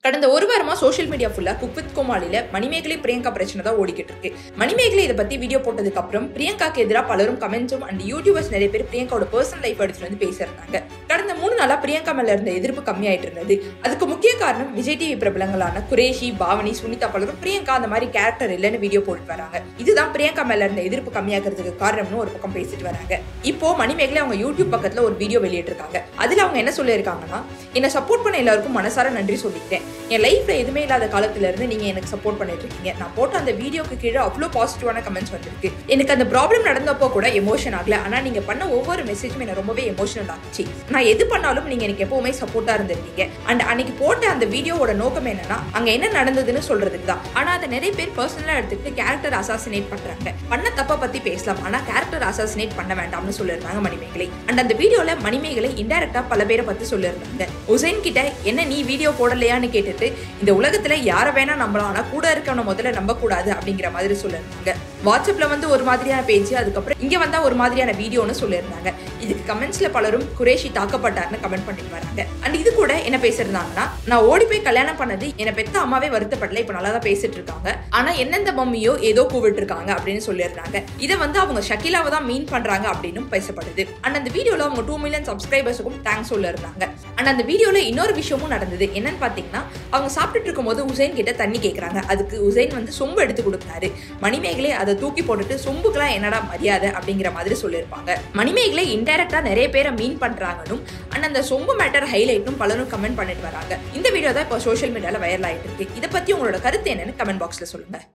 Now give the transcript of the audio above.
கடந்த ஒரு வாரமா சோஷியல் மீடியா ஃபுல்லா குக் வித் கோமாளில மணிமேகலை பிரியங்கா பிரச்சனை தான் ஓடிக்கிட்டு இருக்கு மணிமேகலை இதை பத்தி வீடியோ போட்டதுக்கு அப்புறம் பிரியங்காக்கு எதிராக பலரும் கமெண்ட்ஸும் அண்ட் யூடியூபர்ஸ் நிறைய பேர் பிரியங்காவோட பர்சனல் லைஃப் எடுத்துட்டு வந்து பேசியிருந்தாங்க கடந்த மூணு நாளா பிரியங்கா மேல இருந்த எதிர்ப்பு கம்மியாயிட்டு இருந்தது அதுக்கு முக்கிய காரணம் விஜய் டிவி பிரபலங்களான குரேஷி பாவனி சுனிதா பலரும் பிரியங்கா அந்த மாதிரி கேரக்டர் இல்லைன்னு வீடியோ போட்டு வராங்க இதுதான் பிரியங்கா மேல இருந்த எதிர்ப்பு கம்மியாகிறதுக்கு காரணம்னு ஒரு பக்கம் பேசிட்டு வராங்க இப்போ மணிமேகலை அவங்க யூடியூப் பக்கத்துல ஒரு வீடியோ வெளியிட்டிருக்காங்க அதுல அவங்க என்ன சொல்லியிருக்காங்கன்னா என்னை சப்போர்ட் பண்ண எல்லாருக்கும் மனசார நன்றி சொல்லிக்கிறேன் என் லைஃப்ல எதுவுமே இல்லாத காலத்துல இருந்து நீங்க எனக்கு சப்போர்ட் பண்ணிட்டு இருக்கீங்க நான் போட்ட அந்த வீடியோக்கு கீழே அவ்வளோ பாசிட்டிவான கமெண்ட்ஸ் வந்திருக்கு எனக்கு அந்த ப்ராப்ளம் நடந்தப்போ கூட எமோஷன் ஆகல ஆனா நீங்க பண்ண ஒவ்வொரு மெசேஜும் எனக்கு ரொம்பவே எமோஷனல் ஆச்சு நான் எது பண்ணாலும் நீங்க எனக்கு எப்பவுமே சப்போர்ட்டா இருந்திருக்கீங்க அண்ட் அன்னைக்கு போட்ட அந்த வீடியோவோட நோக்கம் என்னன்னா அங்க என்ன நடந்ததுன்னு சொல்றதுக்கு தான் ஆனா அதை நிறைய பேர் பர்சனலா எடுத்துக்கிட்டு கேரக்டர் அசாசினேட் பண்றாங்க பண்ண தப்ப பத்தி பேசலாம் ஆனா கேரக்டர் அசாசினேட் பண்ண வேண்டாம்னு சொல்லியிருந்தாங்க மணிமேகலை அண்ட் அந்த வீடியோல மணிமேகலை இன்டைரக்டா பல பேரை பத்தி சொல்லியிருந்தாங்க உசைன் கிட்ட என்ன நீ வீடியோ போடலையான்னு கேட்டுட்டு இந்த உலகத்துல யார வேணா நம்பலாம் ஆனா கூட இருக்கவன முதல்ல நம்ப கூடாது அப்படிங்கிற மாதிரி சொல்லியிருந்தாங்க வாட்ஸ்அப்ல வந்து ஒரு மாதிரியான பேச்சு அதுக்கப்புறம் இங்க வந்தா ஒரு மாதிரியான வீடியோன்னு சொல்லியிருந்தாங்க இதுக்கு கமெண்ட்ஸ்ல பலரும் குரேஷி தாக்கப்பட்டார்னு கமெண்ட் பண்ணிட்டு வராங்க அண்ட் இது கூட என்ன பேசிருந்தாங்கன்னா நான் ஓடி போய் கல்யாணம் பண்ணது என்னை பெத்த அம்மாவே வருத்தப்படல இப்ப நல்லா தான் பேசிட்டு இருக்காங்க ஆனா எந்தெந்த மம்மியோ ஏதோ கூவிட்டு இருக்காங்க அப்படின்னு சொல்லியிருந்தாங்க இதை வந்து அவங்க ஷக்கிலாவை தான் மீன் பண்றாங்க அப்படின்னு பேசப்படுது அண்ட் அந்த வீடியோல அவங்க டூ மில்லியன் சப்ஸ்கிரைபர்ஸுக்கும் தேங்க்ஸ் சொல்லியிருந்தாங்க அண்ட் அந்த வீடியோல இன்னொரு விஷயமும் நடந்தது என்னன்னு பாத்தீங்கன்னா அவங்க சாப்பிட்டுட்டு இருக்கும்போது உசைன் கிட்ட தண்ணி கேட்கறாங்க அதுக்கு உசைன் வந்து சொம்பு எடுத்து கொடுத்தாரு மணிமேகலை அதை தூக்கி போட்டுட்டு சொம்புக்கெல்லாம் என்னடா மரியாதை அப்படிங்கிற மாதிரி சொல்லியிருப்பாங்க மணிமேகலை இன்டைரக்டா நிறைய பேரை மீன் பண்றாங்கன்னு அண்ட் அந்த சொம்பு மேட்டர் ஹைலைட்டும் பலரும் கமெண்ட் பண்ணிட்டு வராங்க இந்த வீடியோ தான் இப்போ சோஷியல் மீடியால வைரல் ஆயிட்டு இருக்கு இதை பத்தி உங்களோட கருத்து என்னன்னு கமெண்ட் பாக்ஸ்ல சொல்லுங்க